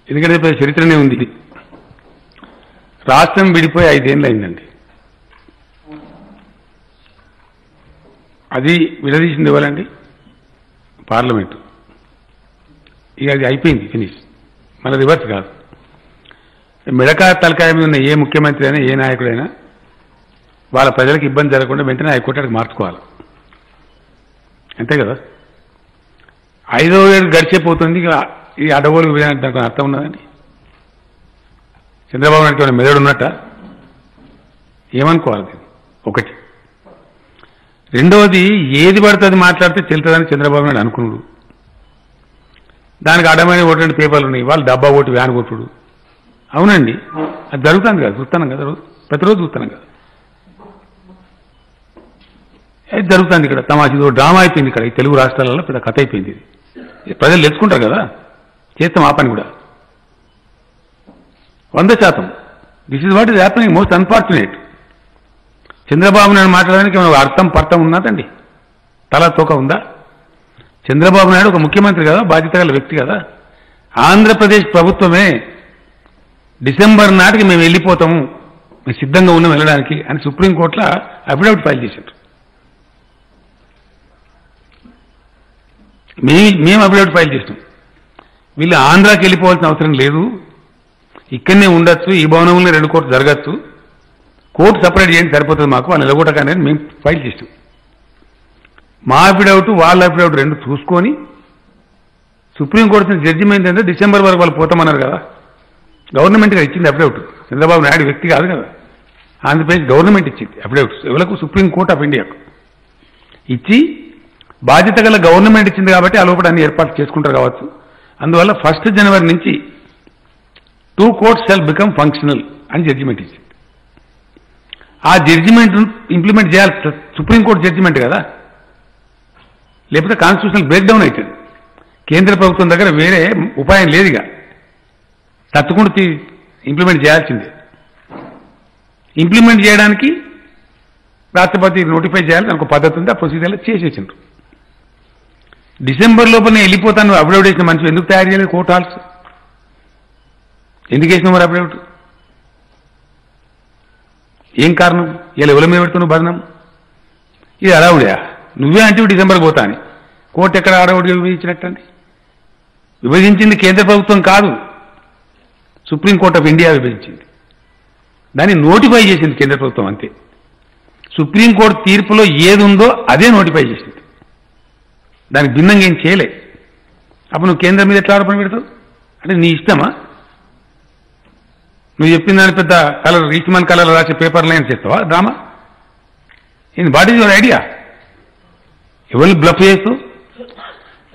ఎందుకంటే పెద్ద చరిత్రనే ఉంది ఇది రాష్ట్రం విడిపోయి ఐదేళ్ళు అయిందండి అది విడదీసింది ఎవరండి పార్లమెంటు ఇక అది అయిపోయింది ఫినిష్ మన రివర్స్ కాదు మిడక తలకాయ మీద ఉన్న ఏ ముఖ్యమంత్రి అయినా ఏ నాయకుడైనా వాళ్ళ ప్రజలకు ఇబ్బంది జరగకుండా వెంటనే హైకోర్టుకి మార్చుకోవాలి అంతే కదా ఐదో ఏడు గడిచిపోతుంది ఇక ఈ అడవులు విధానం దానికి అర్థం ఉన్నదండి చంద్రబాబు నాయుడు ఏమైనా మెదడు ఉన్నట్ట ఏమనుకోవాలి దీన్ని? ఒకటి రెండవది ఏది పడుతుంది మాట్లాడితే చెల్తుందని చంద్రబాబు నాయుడు అనుకున్నాడు దానికి అడమైన ఓటు పేపర్లు ఉన్నాయి వాళ్ళు డబ్బా ఓటు వ్యాన్ కొట్టుడు అవునండి అది జరుగుతుంది కదా చూస్తున్నాం కదా రోజు ప్రతిరోజు చూస్తున్నాం కదా అది జరుగుతుంది ఇక్కడ తమాష ఇది డ్రామా అయిపోయింది ఇక్కడ ఈ తెలుగు రాష్ట్రాలలో పెద్ద కథ అయిపోయింది ఇది ఇది ప్రజలు తెచ్చుకుంటారు కదా చేస్తాం ఆ పని కూడా వంద శాతం this is what is happening most unfortunate Chandrababu Naidu మాట్లాడడానికి ఏమైనా అర్థం పర్థం ఉన్నదండి తల తోక ఉందా చంద్రబాబు నాయుడు ఒక ముఖ్యమంత్రి కదా బాధ్యత గల వ్యక్తి కదా ఆంధ్రప్రదేశ్ ప్రభుత్వమే డిసెంబర్ నాటికి మేము వెళ్ళిపోతాము మేము సిద్ధంగా ఉన్నాం వెళ్ళడానికి అని సుప్రీంకోర్టులో అఫిడవిట్ ఫైల్ చేశారు మే మేము అఫిడవిట్ ఫైల్ చేసినాం వీళ్ళు ఆంధ్రాకి వెళ్ళిపోవాల్సిన అవసరం లేదు ఇక్కడనే ఉండొచ్చు ఈ భవనంలో రెండు కోట్లు జరగచ్చు కోర్టు సపరేట్ చేయండి సరిపోతుంది మాకు వాళ్ళు నిలగొట్టగానే మేము ఫైల్ చేసినాం మా అఫిడవిట్ వాళ్ళ అఫిడవిట్ రెండు చూసుకొని సుప్రీంకోర్టు జడ్జిమెంట్ ఏంటంటే డిసెంబర్ వరకు వాళ్ళు పోతామన్నారు కదా గవర్నమెంట్గా ఇచ్చింది అఫిడవిట్ చంద్రబాబు నాయుడు వ్యక్తి కాదు కదా ఆంధ్రప్రదేశ్ గవర్నమెంట్ ఇచ్చింది అఫిడవిట్స్ ఎవరికి సుప్రీంకోర్టు ఆఫ్ ఇండియాకు ఇచ్చి బాధ్యత గల గవర్నమెంట్ ఇచ్చింది కాబట్టి ఆ లోపల అన్ని ఏర్పాట్లు చేసుకుంటారు కావచ్చు అందువల్ల ఫస్ట్ జనవరి నుంచి two courts shall become functional అని జడ్జిమెంట్ ఇచ్చింది ఆ జడ్జిమెంట్ ఇంప్లిమెంట్ చేయాలి సుప్రీంకోర్టు జడ్జిమెంట్ కదా లేకపోతే కాన్స్టిట్యూషనల్ బ్రేక్ డౌన్ అవుతుంది కేంద్ర ప్రభుత్వం దగ్గర వేరే ఉపాయం లేదుగా తట్టుకుంటూ తీ- ఇంప్లిమెంట్ చేయాల్సిందే ఇంప్లిమెంట్ చేయడానికి రాష్ట్రపతి నోటిఫై చేయాలి దానికి ఒక పద్ధతి ఉంది ఆ ప్రొసీజర్లో చేసేసిండ్రు డిసెంబర్ లోపల వెళ్ళిపోతాను అఫిడవిట్ వేసిన మనిషి ఎందుకు తయారు చేయలేదు కోర్టు హాల్స్ ఎందుకు వేసిన మరి అఫిడవిట్ ఏం కారణం ఇలా ఎవరి మీద పెడుతున్నావు బదనం ఇది అడవుడియా నువ్వే అంటే డిసెంబర్ పోతా అని కోర్టు ఎక్కడ అడవుడి విభజించినట్టండి విభజించింది కేంద్ర ప్రభుత్వం కాదు సుప్రీంకోర్టు ఆఫ్ ఇండియా విభజించింది దాన్ని నోటిఫై చేసింది కేంద్ర ప్రభుత్వం అంతే సుప్రీంకోర్టు తీర్పులో ఏది ఉందో అదే నోటిఫై చేసింది దానికి భిన్నంగా ఏం చేయలే అప్పుడు నువ్వు కేంద్రం మీద ఎట్లా ఆరోపణ పెడతావు అంటే నీ ఇష్టమా నువ్వు చెప్పిన దాని పెద్ద కలర్ రీచ్మన్ కలర్ రాసే పేపర్ లైన్ చేస్తావా drama in what is your idea ఎవరిని బ్లఫ్ చేస్తూ